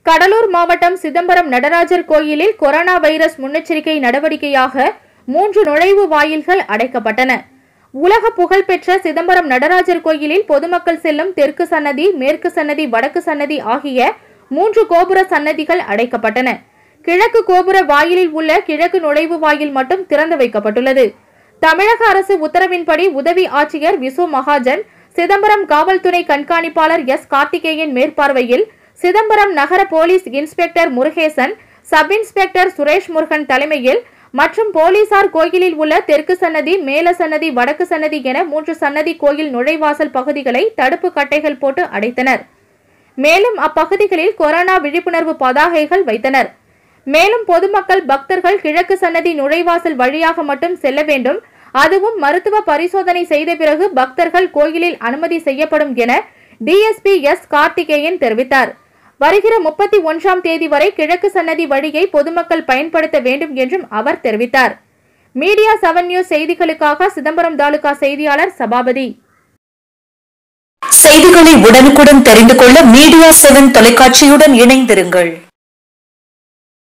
கடலூர் மாவட்டம் சிதம்பரம் நடராஜர் கோயிலில் corona virus முன்னெச்சரிக்கை நடவடிக்கையாக மூன்று நுழைவு வாயில்கள் அடைக்கப்பட்டன உலக புகழ்பெற்ற சிதம்பரம் நடராஜர் கோயிலில் பொதுமக்கள் செல்லும் தெற்கு சன்னதி மேற்கு சன்னதி வடக்கு சன்னதி ஆகிய மூன்று கோபுர சன்னதிகள் அடைக்கப்பட்டன கிழக்கு கோபுர வாயிலில் உள்ள கிழக்கு நுழைவு வாயில் மட்டும் திறந்து வைக்கப்பட்டுள்ளது தமிழக அரசு உத்தரவின்படி உதவி ஆட்சியர் விசு மகாஜன் சிதம்பரம் காவல்துறை கண்காணிப்பாளர் எஸ் கார்த்திகேயன் மேற்பார்வையில் சிதம்பரம் நகர police inspector Murugesan sub inspector Suresh Murugan தலைமையில் மற்றும் போலீசார் கோயிலில் உள்ள தெற்கு சன்னதி மேல சன்னதி வடக்கு சன்னதி என மூன்று சன்னதி கோயில் நுழைவாசல் பகுதிகளை தடுப்பு கட்டைகள் போட்டு அடைத்தனர் மேலும் அப்பகுதிகளில் கொரோனா விழிப்புணர்வு பதாகைகள் வைத்தனர் மேலும் பொதுமக்கள் பக்தர்கள் கிழக்கு சன்னதி நுழைவாசல் வழியாக மட்டும் செல்ல வேண்டும் அதுவும் மருத்துவ பரிசோதனை செய்த பிறகு பக்தர்கள் கோயிலில் அனுமதி செய்யப்படும் என டிஎஸ்பி எஸ் கார்த்திகேயன் தெரிவித்தார் வருகிற முப்பத்தி ஒன்றாம் தேதி வரை கிழக்கு சன்னதி வழியை பொதுமக்கள் பயன்படுத்த வேண்டும் என்றும் அவர் தெரிவித்தார் மீடியா செவன் நியூஸ் செய்திகளுக்காக சிதம்பரம் தாலுகா செய்தியாளர் சபாபதி செய்திகளை உடனுக்குடன் தெரிந்து கொள்ள மீடியா செவன் தொலைக்காட்சியுடன் இணைந்திருங்கள்